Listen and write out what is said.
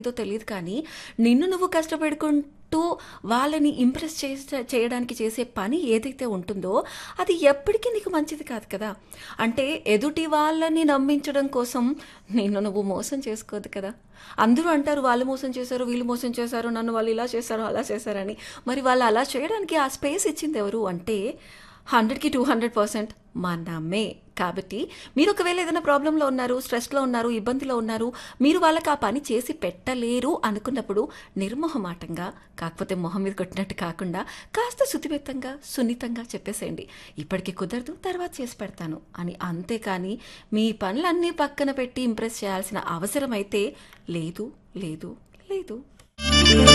ఏదో తెలియదు కానీ నిన్ను నువ్వు కష్టపెడుకుంటూ వాళ్ళని ఇంప్రెస్ చేసే చేయడానికి చేసే పని ఏదైతే ఉంటుందో అది ఎప్పటికీ నీకు మంచిది కాదు కదా అంటే ఎదుటి వాళ్ళని నమ్మించడం కోసం నిన్ను నువ్వు మోసం చేసుకోదు కదా అందరూ అంటారు వాళ్ళు మోసం చేశారు వీళ్ళు మోసం చేశారు నన్ను వాళ్ళు ఇలా చేశారు అలా చేశారని మరి వాళ్ళు అలా చేయడానికి ఆ స్పేస్ ఇచ్చింది ఎవరు అంటే హండ్రెడ్కి టూ హండ్రెడ్ పర్సెంట్ మనమే కాబట్టి మీరు ఒకవేళ ఏదైనా ప్రాబ్లంలో ఉన్నారు స్ట్రెస్లో ఉన్నారు ఇబ్బందిలో ఉన్నారు మీరు వాళ్ళకి ఆ పని చేసి పెట్టలేరు అనుకున్నప్పుడు నిర్మోహమాటంగా కాకపోతే మొహం మీద కొట్టినట్టు కాకుండా కాస్త శుతిమెత్తంగా సున్నితంగా చెప్పేసేయండి ఇప్పటికి కుదరదు తర్వాత చేసి పెడతాను అని అంతేకాని మీ పనులన్నీ పక్కన పెట్టి ఇంప్రెస్ చేయాల్సిన అవసరం అయితే లేదు లేదు లేదు